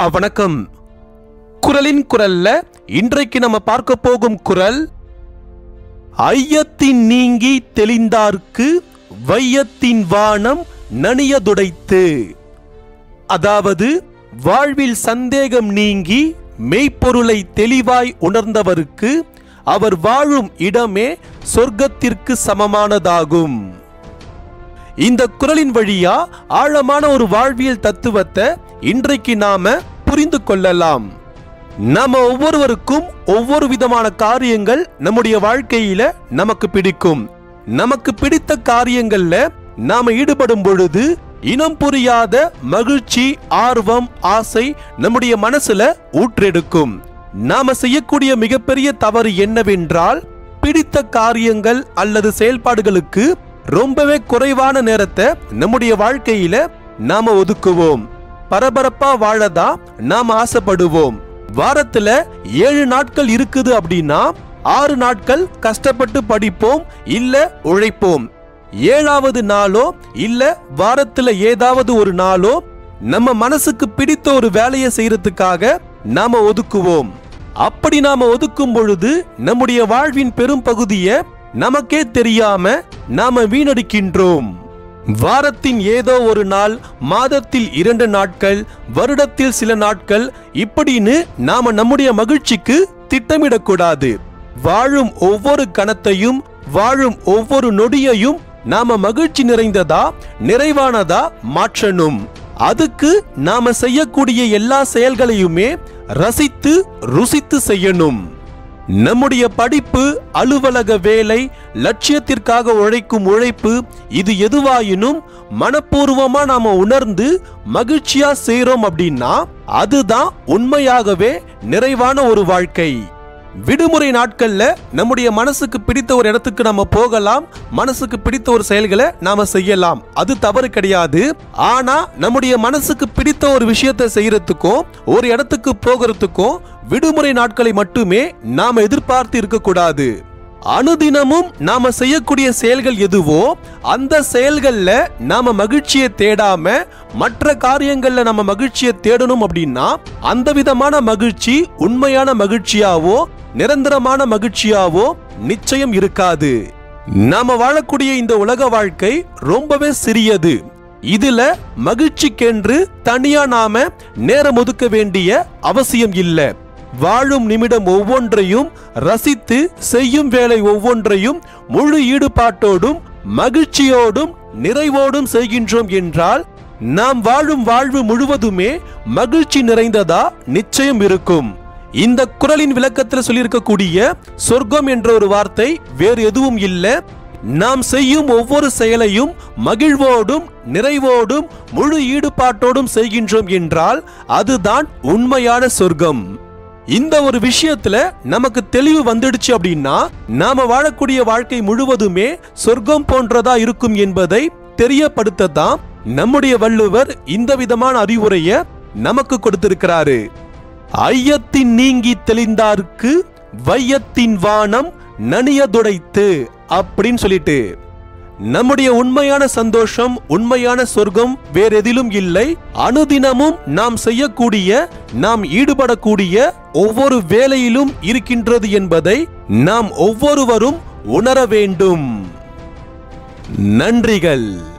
அ, வணக்கம் குரலின் குரல்ல இன்றைக்கு நம்ம பார்க்க போகும் குரல் ஐயத்தின் நீங்கி தெளிந்தார்க்கு வையத்தின் வானம் நனியதுடைத்து அதாவது வாழ்வில் சந்தேகம் நீங்கி மெய்ப்பொருளை தெளிவாய் உணர்ந்தவருக்கு அவர் வாழும் இடமே சொர்க்கத்திற்கு சமமானதாகும் இந்த குரலின் வழியா ஆழமான ஒரு வாழ்வியல் தத்துவத்தை இன்றைக்கு நாம புரிந்து கொள்ளலாம் நாம ஒவ்வொருவருக்கும் ஒவ்வொரு விதமான காரியங்கள் நம்முடைய வாழ்க்கையில நமக்கு பிடிக்கும் நமக்கு பிடித்த காரியங்கள்ல நாம ஈடுபடும் பொழுது இனம் புரியாத மகிழ்ச்சி ஆர்வம் ஆசை நம்முடைய மனசுல ஊற்றெடுக்கும் நாம செய்யக்கூடிய மிகப்பெரிய தவறு என்னவென்றால் பிடித்த காரியங்கள் அல்லது செயல்பாடுகளுக்கு ரொம்பவே குறைவான நேரத்தை நம்முடைய வாழ்க்கையில நாம ஒதுக்குவோம் பரபரப்பா வாழதான் நாம ஆசைப்படுவோம் வாரத்துல ஏழு நாட்கள் இருக்குது அப்படின்னா ஆறு நாட்கள் கஷ்டப்பட்டு படிப்போம் இல்ல உழைப்போம் ஏழாவது நாளோ இல்ல வாரத்துல ஏதாவது ஒரு நாளோ நம்ம மனசுக்கு பிடித்த ஒரு வேலையை செய்யறதுக்காக நாம ஒதுக்குவோம் அப்படி நாம ஒதுக்கும் பொழுது நம்முடைய வாழ்வின் பெரும் பகுதியை நமக்கே தெரியாம நாம வீணடிக்கின்றோம் வாரத்தின் ஏதோ ஒரு நாள் மாதத்தில் இரண்டு நாட்கள் வருடத்தில் சில நாட்கள் இப்படின்னு நாம நம்முடைய மகிழ்ச்சிக்கு திட்டமிடக்கூடாது வாழும் ஒவ்வொரு கணத்தையும் வாழும் ஒவ்வொரு நொடியையும் நாம மகிழ்ச்சி நிறைந்ததா நிறைவானதா மாற்றணும் அதுக்கு நாம செய்யக்கூடிய எல்லா செயல்களையுமே ரசித்து ருசித்து செய்யணும் நம்முடைய படிப்பு அலுவலக வேலை லட்சியத்திற்காக உழைக்கும் உழைப்பு இது எதுவாயினும் மனப்பூர்வமா நாம உணர்ந்து மகிழ்ச்சியா செய்றோம் அப்படின்னா அதுதான் உண்மையாகவே நிறைவான ஒரு வாழ்க்கை விடுமுறை நாட்கள்ல நம்முடைய மனசுக்கு பிடித்த ஒரு இடத்துக்கு நம்ம போகலாம் மனசுக்கு பிடித்த ஒரு செயல்களை நாம செய்யலாம் அது தவறு கிடையாது ஆனா நம்முடைய மனசுக்கு பிடித்த ஒரு விஷயத்தை செய்யறதுக்கும் ஒரு இடத்துக்கு போகிறதுக்கும் விடுமுறை நாட்களை மட்டுமே நாம எதிர்பார்த்து இருக்கக்கூடாது அனுதினமும் நாம செய்யக்கூடிய செயல்கள் எதுவோ அந்த செயல்கள்ல நாம மகிழ்ச்சியை தேடாம மற்ற காரியங்கள்ல நம்ம மகிழ்ச்சியை தேடணும் அப்படின்னா அந்த விதமான மகிழ்ச்சி உண்மையான மகிழ்ச்சியாவோ நிரந்தரமான மகிழ்ச்சியாவோ நிச்சயம் இருக்காது நாம வாழக்கூடிய இந்த உலக வாழ்க்கை ரொம்பவே சிறியது இதுல மகிழ்ச்சிக்கென்று தனியா நாம நேரம் ஒதுக்க வேண்டிய அவசியம் இல்லை வாழும் நிமிடம் ஒவ்வொன்றையும் ரசித்து செய்யும் வேலை ஒவ்வொன்றையும் முழு ஈடுபாட்டோடும் மகிழ்ச்சியோடும் நிறைவோடும் செய்கின்றோம் என்றால் நாம் வாழும் வாழ்வு முழுவதுமே மகிழ்ச்சி நிறைந்ததா நிச்சயம் இருக்கும் இந்த குரலின் விளக்கத்தில் சொல்லியிருக்கக்கூடிய சொர்க்கம் என்ற ஒரு வார்த்தை வேறு எதுவும் இல்லை நாம் செய்யும் ஒவ்வொரு செயலையும் மகிழ்வோடும் நிறைவோடும் முழு ஈடுபாட்டோடும் செய்கின்றோம் என்றால் அதுதான் உண்மையான சொர்க்கம் இந்த ஒரு விஷயத்துல நமக்கு தெளிவு வந்துடுச்சு அப்படின்னா நாம வாழக்கூடிய வாழ்க்கை முழுவதுமே சொர்க்கம் போன்றதா இருக்கும் என்பதை தெரியப்படுத்ததான் நம்முடைய வள்ளுவர் இந்த விதமான அறிவுரைய நமக்கு கொடுத்திருக்கிறாரு ஐயத்தின் நீங்கி தெளிந்தார்க்கு வையத்தின் வானம் நனியதுடைத்து அப்படின்னு சொல்லிட்டு நம்முடைய உண்மையான சந்தோஷம் உண்மையான சொர்க்கம் வேறெதிலும் இல்லை அனுதினமும் நாம் செய்யக்கூடிய நாம் ஈடுபடக்கூடிய ஒவ்வொரு வேலையிலும் இருக்கின்றது என்பதை நாம் ஒவ்வொருவரும் உணர வேண்டும் நன்றிகள்